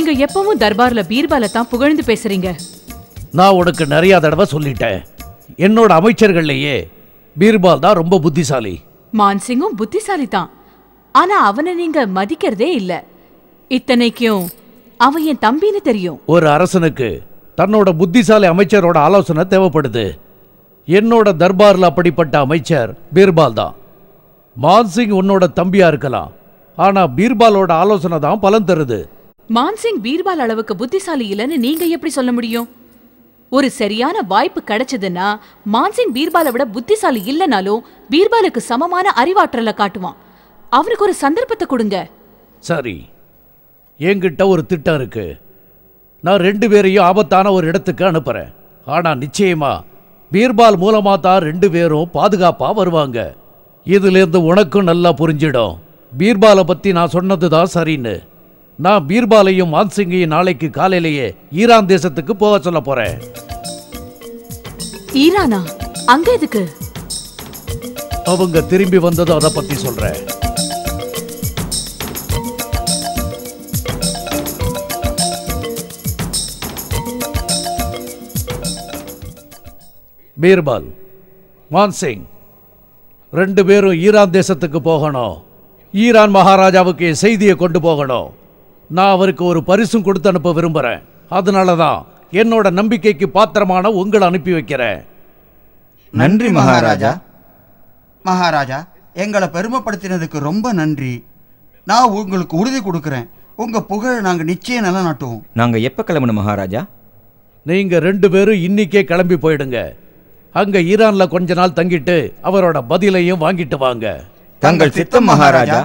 நீங்க எப்பவும் தர்பார்ல பீர்பால தான் புகழ்ந்து பேசுறீங்க நான் உனக்கு நிறைய தடவை சொல்லிட்டேன் என்னோட அமைச்சர்கள்லயே பீர்பால் தான் ரொம்ப புத்திசாலி மான்சிங்கும் புத்திசாலி தான் ஆனா அவனை நீங்க மதிக்கிறதே இல்ல இத்தனைக்கும் அவன் என் தம்பின்னு தெரியும் ஒரு அரசனுக்கு தன்னோட புத்திசாலி அமைச்சரோட ஆலோசனை தேவைப்படுது என்னோட தர்பார்ல அப்படிப்பட்ட அமைச்சர் பீர்பால் தான் மான்சிங் உன்னோட தம்பியா இருக்கலாம் ஆனா பீர்பாலோட ஆலோசனை தான் பலன் தருது மான்சிங் பீர்பால் அளவுக்கு புத்திசாலி இல்லைன்னு நீங்க எப்படி சொல்ல முடியும் ஒரு சரியான வாய்ப்பு கிடைச்சதுன்னா மான்சிங் பீர்பாலை விட புத்திசாலி இல்லைனாலும் பீர்பாலுக்கு சமமான அறிவாற்றலை காட்டுவான் அவனுக்கு ஒரு சந்தர்ப்பத்தை கொடுங்க சரி என்கிட்ட ஒரு திட்டம் இருக்கு நான் ரெண்டு பேரையும் ஆபத்தான ஒரு இடத்துக்கு அனுப்புறேன் ஆனா நிச்சயமா பீர்பால் மூலமா தான் ரெண்டு பேரும் பாதுகாப்பா வருவாங்க இதுலேருந்து உனக்கும் நல்லா புரிஞ்சிடும் பீர்பாலை பத்தி நான் சொன்னது தான் சரின்னு நான் பீர்பாலையும் மான்சிங்கையும் நாளைக்கு காலையிலேயே ஈரான் தேசத்துக்கு போக சொல்ல போறேன் ஈரானா அங்க எதுக்கு அவங்க திரும்பி வந்ததும் அதை பத்தி சொல்றேன் பீர்பால் மான்சிங் ரெண்டு பேரும் ஈரான் தேசத்துக்கு போகணும் ஈரான் மகாராஜாவுக்கு என் செய்தியை கொண்டு போகணும் நான் அவருக்கு ஒரு பரிசும் கொடுத்து அனுப்ப விரும்புறேன் அதனால தான் என்னோட நம்பிக்கைக்கு பாத்திரமான உங்களை அனுப்பி வைக்கிறேன் நன்றி மகாராஜா மகாராஜா எங்களை பெருமைப்படுத்தினதுக்கு ரொம்ப நன்றி நான் உங்களுக்கு உறுதி கொடுக்குறேன் உங்க புகழை நாங்க நிச்சயம் நிலநாட்டுவோம் நாங்க எப்ப கிளம்பணும் மகாராஜா நீங்க ரெண்டு பேரும் இன்னிக்கே கிளம்பி போயிடுங்க அங்க ஈரான்ல கொஞ்ச நாள் தங்கிட்டு அவரோட பதிலையும் வாங்கிட்டு வாங்க தங்கள் சித்தம் மகாராஜா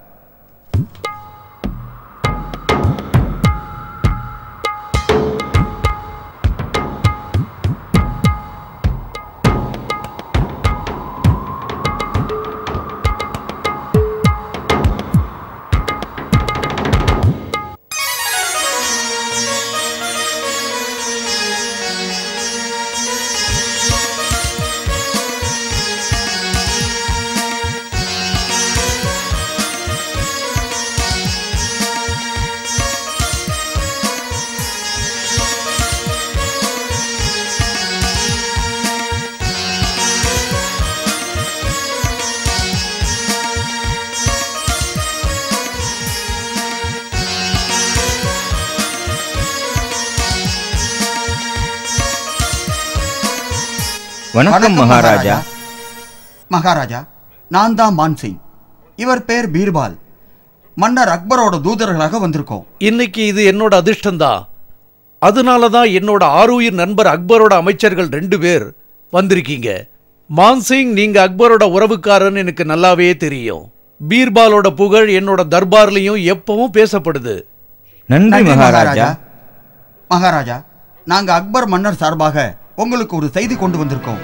வணக்கம் மகாராஜா மகாராஜா நான் தான் மான்சிங் இவர் பேர் பீர்பால் மன்னர் அக்பரோட தூதர்களாக வந்திருக்கோம் இன்னைக்கு இது என்னோட அதிர்ஷ்டம்தான் அதனால தான் என்னோட ஆருயிர் நண்பர் அக்பரோட அமைச்சர்கள் ரெண்டு பேர் வந்திருக்கீங்க மான்சிங் நீங்க அக்பரோட உறவுக்காரன்னு எனக்கு நல்லாவே தெரியும் பீர்பாலோட புகழ் என்னோட தர்பார்லயும் எப்பவும் பேசப்படுது நன்றி நன்றி மகாராஜா மகாராஜா நாங்க அக்பர் மன்னர் சார்பாக உங்களுக்கு ஒரு செய்தி கொண்டு வந்திருக்கோம்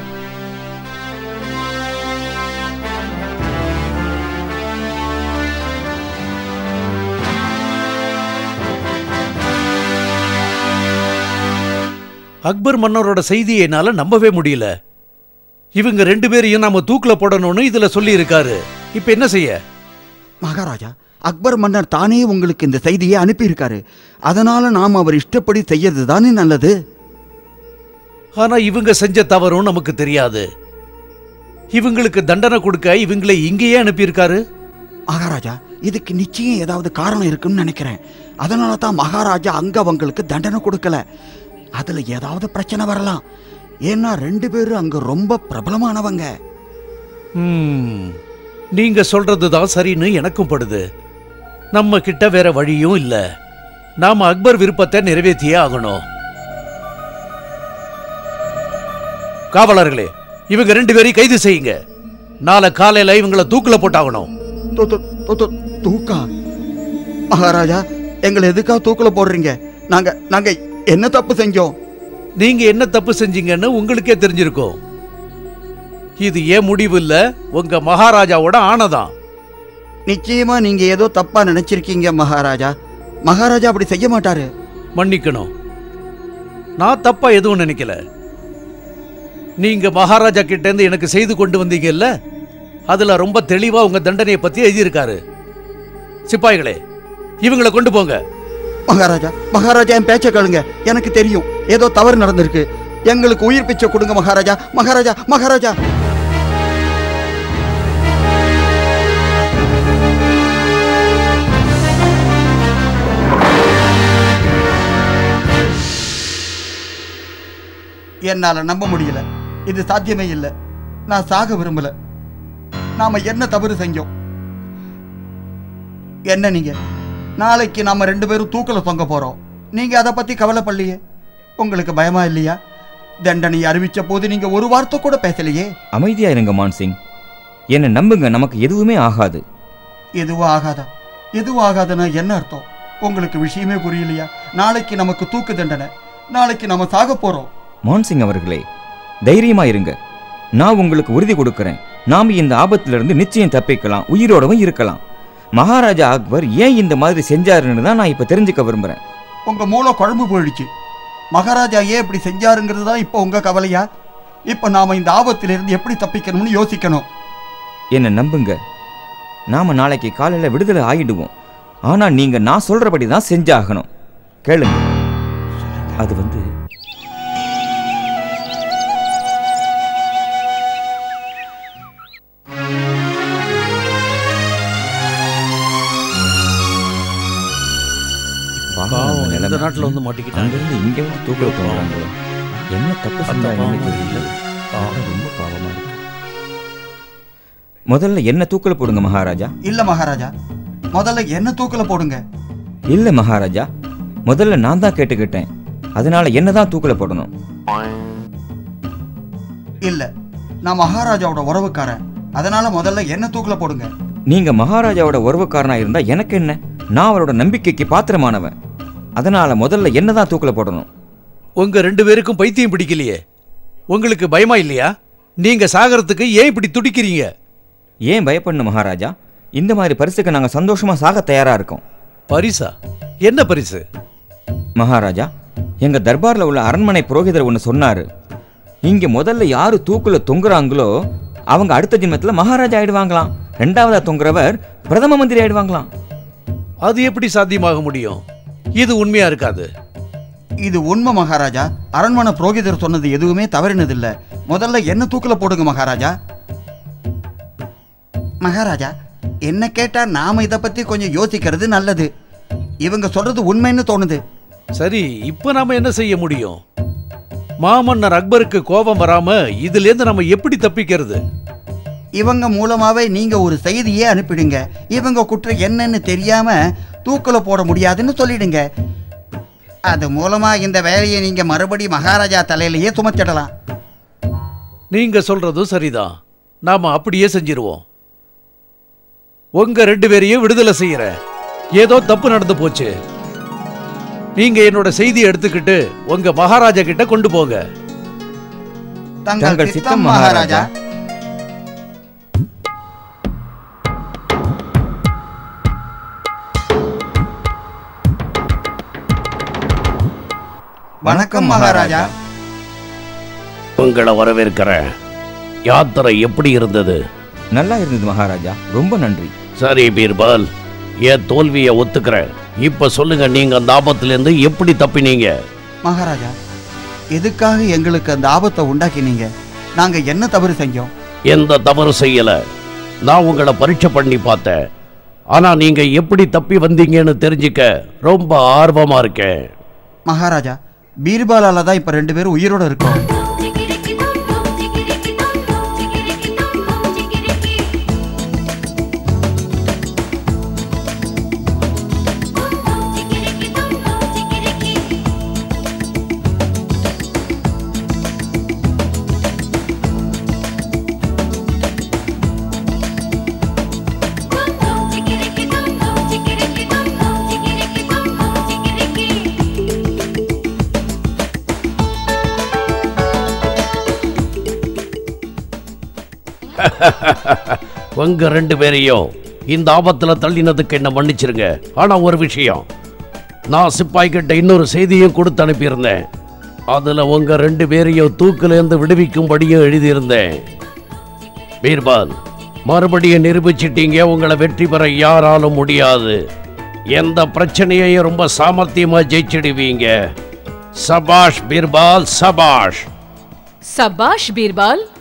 அக்பர் மன்னரோட செய்தியை என்னால நம்பவே முடியல இவங்க ரெண்டு பேரையும் நாம தூக்குல போடணும்னு இதுல சொல்லி இருக்காரு இப்ப என்ன செய்ய மகாராஜா அக்பர் மன்னர் தானே உங்களுக்கு இந்த செய்தியை அனுப்பியிருக்காரு அதனால நாம் அவர் இஷ்டப்படி செய்யறது தானே நல்லது ஆனா இவங்க செஞ்ச தவறும் நமக்கு தெரியாது இவங்களுக்கு தண்டனை கொடுக்க இவங்களை இங்கேயே அனுப்பியிருக்காரு மகாராஜா இதுக்கு நிச்சயம் ஏதாவது காரணம் இருக்குன்னு நினைக்கிறேன் அதனால தான் மகாராஜா அங்க அவங்களுக்கு தண்டனை கொடுக்கல அதுல ஏதாவது பிரச்சனை வரலாம் ஏன்னா ரெண்டு பேரும் அங்க ரொம்ப பிரபலமானவங்க ம், நீங்க சொல்றது தான் சரின்னு எனக்கும் படுது நம்ம கிட்ட வேற வழியும் இல்ல நாம அக்பர் விருப்பத்தை நிறைவேற்றியே ஆகணும் காவலர்களே இவங்க ரெண்டு பேரையும் கைது செய்யுங்க நாளை காலையில இவங்கள தூக்குல போட்டாகணும் தூ- தூ- தூ- தூ- தூக்கா மகாராஜா எங்களை எதுக்காக தூக்குல போடுறீங்க நாங்க நாங்க என்ன தப்பு செஞ்சோம் நீங்க என்ன தப்பு செஞ்சீங்கன்னு உங்களுக்கே தெரிஞ்சிருக்கும் இது ஏன் முடிவு இல்ல உங்க மகாராஜாவோட ஆணைதான் நிச்சயமா நீங்க ஏதோ தப்பா நினைச்சிருக்கீங்க மகாராஜா மகாராஜா அப்படி செய்ய மாட்டாரு மன்னிக்கணும் நான் தப்பா எதுவும் நினைக்கல நீங்க மகாராஜா கிட்ட இருந்து எனக்கு செய்து கொண்டு வந்தீங்கல்ல அதுல ரொம்ப தெளிவா உங்க தண்டனையை பத்தி எழுதியிருக்காரு சிப்பாய்களே இவங்களை கொண்டு போங்க மகாராஜா மகாராஜா என் பேச்ச கேளுங்க எனக்கு தெரியும் ஏதோ தவறு நடந்திருக்கு எங்களுக்கு உயிர் பிச்சை கொடுங்க மகாராஜா மகாராஜா மகாராஜா என்னால நம்ப முடியல இது சாத்தியமே இல்லை நான் சாக விரும்பல நாம என்ன தவறு செஞ்சோம் என்ன நீங்க நாளைக்கு நாம ரெண்டு பேரும் தூக்கல தொங்க போறோம் நீங்க அதை பத்தி கவலைப்படலையே உங்களுக்கு பயமா இல்லையா தண்டனை அறிவிச்ச போது நீங்க ஒரு வார்த்தை கூட பேசலையே அமைதியா இருங்க மான்சிங் என்னை நம்புங்க நமக்கு எதுவுமே ஆகாது எதுவும் ஆகாதா எதுவும் ஆகாதுன்னா என்ன அர்த்தம் உங்களுக்கு விஷயமே புரியலையா நாளைக்கு நமக்கு தூக்கு தண்டனை நாளைக்கு நம்ம சாக போறோம் மான்சிங் அவர்களே தைரியமா இருங்க நான் உங்களுக்கு உறுதி கொடுக்கிறேன் நாம இந்த ஆபத்திலிருந்து நிச்சயம் தப்பிக்கலாம் உயிரோடவும் இருக்கலாம் மகாராஜா அக்பர் ஏன் இந்த மாதிரி செஞ்சாருன்னு தான் நான் இப்ப தெரிஞ்சுக்க விரும்புறேன் உங்க மூளை குழம்பு போயிடுச்சு மகாராஜா ஏன் இப்படி செஞ்சாருங்கிறது தான் இப்போ உங்க கவலையா இப்போ நாம இந்த ஆபத்திலிருந்து எப்படி தப்பிக்கணும்னு யோசிக்கணும் என்னை நம்புங்க நாம நாளைக்கு காலையில விடுதலை ஆயிடுவோம் ஆனா நீங்க நான் சொல்றபடி தான் செஞ்சாகணும் கேளுங்க அது வந்து பாவம், இந்த நாட்டுல வந்து மாட்டிக்கிட்டாங்க. அங்கிருந்து இங்க வந்து தூக்க போறாங்க என்ன தப்பு அந்த செஞ்சாங்கன்னு பாவம் தெரியல இல்லை. பாவம், ரொம்ப பாவமா இருக்கு முதல்ல என்ன தூக்கல போடுங்க மகாராஜா இல்ல மகாராஜா முதல்ல என்ன தூக்கல போடுங்க இல்ல மகாராஜா முதல்ல நான் தான் கேட்டுக்கிட்டேன் அதனால என்னதான் தூக்கல போடணும் இல்ல நான் மகாராஜாவோட உறவுக்காரன் அதனால முதல்ல என்ன தூக்கல போடுங்க நீங்க மகாராஜாவோட உறவுக்காரனா இருந்தா எனக்கு என்ன நான் அவரோட நம்பிக்கைக்கு பாத்திரமானவன் அதனால முதல்ல என்னதான் தூக்கல போடணும் உங்க ரெண்டு பேருக்கும் பைத்தியம் பிடிக்கலையே உங்களுக்கு பயமா இல்லையா நீங்க சாகறதுக்கு ஏன் இப்படி துடிக்கிறீங்க ஏன் பயப்படணும் மகாராஜா இந்த மாதிரி பரிசுக்கு நாங்க சந்தோஷமா சாக தயாரா இருக்கோம் பரிசா என்ன பரிசு மகாராஜா எங்க தர்பார்ல உள்ள அரண்மனை புரோகிதர் ஒன்று சொன்னாரு இங்க முதல்ல யாரு தூக்குல தொங்குறாங்களோ அவங்க அடுத்த ஜென்மத்துல மகாராஜா ஆயிடுவாங்களாம் ரெண்டாவதா தொங்குறவர் பிரதம மந்திரி ஆயிடுவாங்களாம் அது எப்படி சாத்தியமாக முடியும் இது உண்மையா இருக்காது இது உண்மை மகாராஜா அரண்மனை புரோகிதர் சொன்னது எதுவுமே தவறினதில்ல முதல்ல என்ன தூக்கல போடுங்க மகாராஜா மகாராஜா என்ன கேட்டா நாம இதை பத்தி கொஞ்சம் யோசிக்கிறது நல்லது இவங்க சொல்றது உண்மைன்னு தோணுது சரி இப்ப நாம என்ன செய்ய முடியும் மாமன்னர் அக்பருக்கு கோபம் வராம இதுல இருந்து நம்ம எப்படி தப்பிக்கிறது இவங்க மூலமாவே நீங்க ஒரு செய்தியே அனுப்பிடுங்க இவங்க குற்றம் என்னன்னு தெரியாம தூக்கல போட முடியாதுன்னு சொல்லிடுங்க அது மூலமா இந்த வேலையை நீங்க மறுபடி மகாராஜா தலையிலேயே சுமத்திடலாம் நீங்க சொல்றதும் சரிதான் நாம அப்படியே செஞ்சிருவோம் உங்க ரெண்டு பேரையும் விடுதலை செய்யறேன் ஏதோ தப்பு நடந்து போச்சு நீங்க என்னோட செய்தியை எடுத்துக்கிட்டு உங்க மகாராஜா கிட்ட கொண்டு போங்க தங்கள் சித்தம் மகாராஜா வணக்கம் மகாராஜா உங்களை வரவேற்கிறேன் யாத்திரை எப்படி இருந்தது நல்லா இருந்தது மகாராஜா ரொம்ப நன்றி சரி பீர்பால் என் தோல்வியை ஒத்துக்கிறேன் இப்ப சொல்லுங்க நீங்க அந்த ஆபத்திலிருந்து எப்படி தப்பினீங்க மகாராஜா எதுக்காக எங்களுக்கு அந்த ஆபத்தை உண்டாக்கினீங்க நாங்க என்ன தவறு செஞ்சோம் எந்த தவறு செய்யல நான் உங்களை பரீட்சை பண்ணி பார்த்தேன் ஆனா நீங்க எப்படி தப்பி வந்தீங்கன்னு தெரிஞ்சுக்க ரொம்ப ஆர்வமா இருக்கேன் மகாராஜா பீர்பாலால தான் இப்ப ரெண்டு பேரும் உயிரோட இருக்கோம் உங்க ரெண்டு பேரையும் இந்த ஆபத்துல தள்ளினதுக்கு என்ன மன்னிச்சிருங்க ஆனா ஒரு விஷயம் நான் சிப்பாய் கிட்ட இன்னொரு செய்தியும் கொடுத்து அனுப்பியிருந்தேன் அதுல உங்க ரெண்டு பேரையும் தூக்குல இருந்து விடுவிக்கும்படியும் எழுதியிருந்தேன் பீர்பால் மறுபடியும் நிரூபிச்சிட்டீங்க உங்களை வெற்றி பெற யாராலும் முடியாது எந்த பிரச்சனையையும் ரொம்ப சாமர்த்தியமா ஜெயிச்சிடுவீங்க சபாஷ் பீர்பால் சபாஷ் சபாஷ் பீர்பால்